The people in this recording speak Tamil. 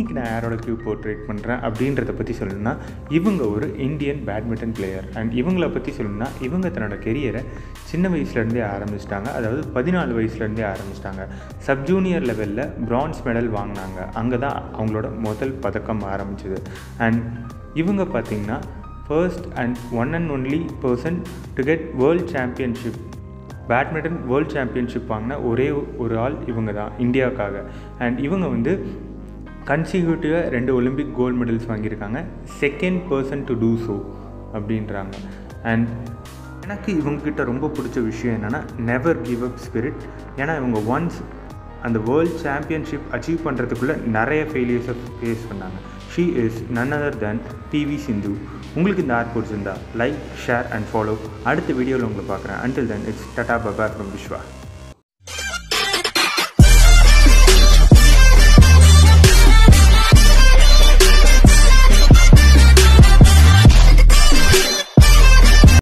இன்றைக்கி நான் யாரோட கியூ போர்ட்ரேட் பண்ணுறேன் அப்படின்றத பற்றி சொல்லணும்னா இவங்க ஒரு இந்தியன் பேட்மிண்டன் பிளேயர் அண்ட் இவங்கள பற்றி சொல்லணும்னா இவங்க தன்னோட கெரியரை சின்ன வயசுலேருந்தே ஆரம்பிச்சிட்டாங்க அதாவது பதினாலு வயசுலேருந்தே ஆரம்பிச்சிட்டாங்க சப் ஜூனியர் லெவலில் பிரான்ஸ் மெடல் வாங்கினாங்க அங்கே தான் அவங்களோட முதல் பதக்கம் ஆரம்பிச்சது அண்ட் இவங்க பார்த்திங்கன்னா first and one and only person to get world championship badminton world championship வாங்கின ஒரே ஒரு ஆள் இவங்க தான் இந்தியாவுக்காக அண்ட் இவங்க வந்து கன்சிக்யூட்டிவாக ரெண்டு ஒலிம்பிக் கோல்டு மெடல்ஸ் வாங்கியிருக்காங்க second person to do so அப்படின்றாங்க அண்ட் எனக்கு இவங்கக்கிட்ட ரொம்ப பிடிச்ச விஷயம் என்னென்னா நெவர் கிவ் அப் ஸ்பிரிட் ஏன்னா இவங்க ஒன்ஸ் அந்த வேர்ல்ட் சாம்பியன்ஷிப் அச்சீவ் பண்ணுறதுக்குள்ளே நிறைய ஃபெயிலியர்ஸை ஃபேஸ் பண்ணாங்க she is none other than PV Sindhu உங்களுக்கு இந்த ஆர்ட் பிடிச்சிருந்தா லைக் ஷேர் அண்ட் ஃபாலோ அடுத்த வீடியோவில் உங்களை பார்க்குறேன் அண்டில் தென் இட்ஸ் டட்டா பபா ஃப்ரம் விஸ்வா